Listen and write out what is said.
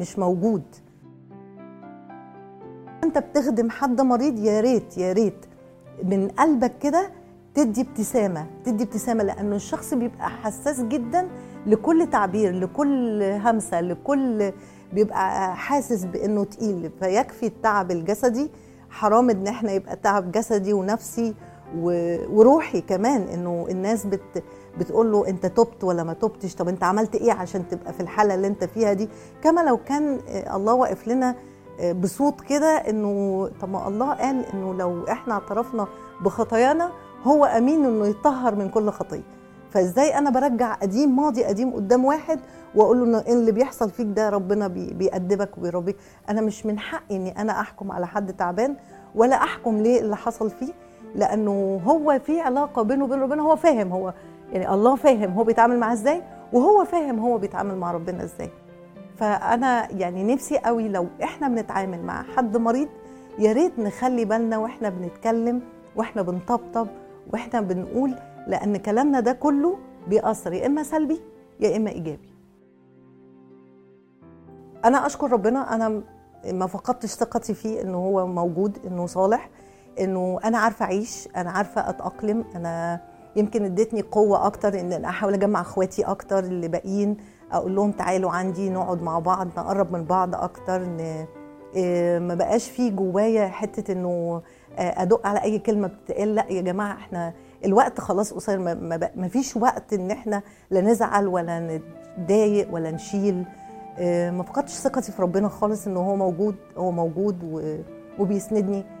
مش موجود انت بتخدم حد مريض يا ريت يا ريت من قلبك كده تدي ابتسامه تدي ابتسامه لانه الشخص بيبقى حساس جدا لكل تعبير لكل همسه لكل بيبقى حاسس بانه تقيل فيكفي التعب الجسدي حرام ان احنا يبقى تعب جسدي ونفسي وروحي كمان انه الناس بت بتقول له انت تبت ولا ما تبتش طب انت عملت ايه عشان تبقى في الحاله اللي انت فيها دي كما لو كان الله واقف لنا بصوت كده انه طب ما الله قال انه لو احنا اعترفنا بخطايانا هو امين انه يطهر من كل خطيه فازاي انا برجع قديم ماضي قديم قدام واحد واقول له ان اللي بيحصل فيك ده ربنا بيأدبك وبيربيك انا مش من حقي اني انا احكم على حد تعبان ولا احكم ليه اللي حصل فيه لانه هو في علاقه بينه وبين ربنا هو فاهم هو يعني الله فاهم هو بيتعامل معاه ازاي وهو فاهم هو بيتعامل مع ربنا ازاي فانا يعني نفسي قوي لو احنا بنتعامل مع حد مريض يا ريت نخلي بالنا واحنا بنتكلم واحنا بنطبطب واحنا بنقول لان كلامنا ده كله بيأثر يا اما سلبي يا اما ايجابي انا اشكر ربنا انا ما فقدتش ثقتي فيه انه هو موجود انه صالح انه انا عارفه اعيش انا عارفه اتاقلم انا يمكن ادتني قوه اكتر ان انا احاول اجمع اخواتي اكتر اللي باقيين اقول لهم تعالوا عندي نقعد مع بعض نقرب من بعض اكتر ان ما بقاش في جوايا حته انه ادق على اي كلمه بتتقال لا يا جماعه احنا الوقت خلاص قصير ما فيش وقت ان احنا لا نزعل ولا نتضايق ولا نشيل ما فقدتش ثقتي في ربنا خالص انه هو موجود هو موجود وبيسندني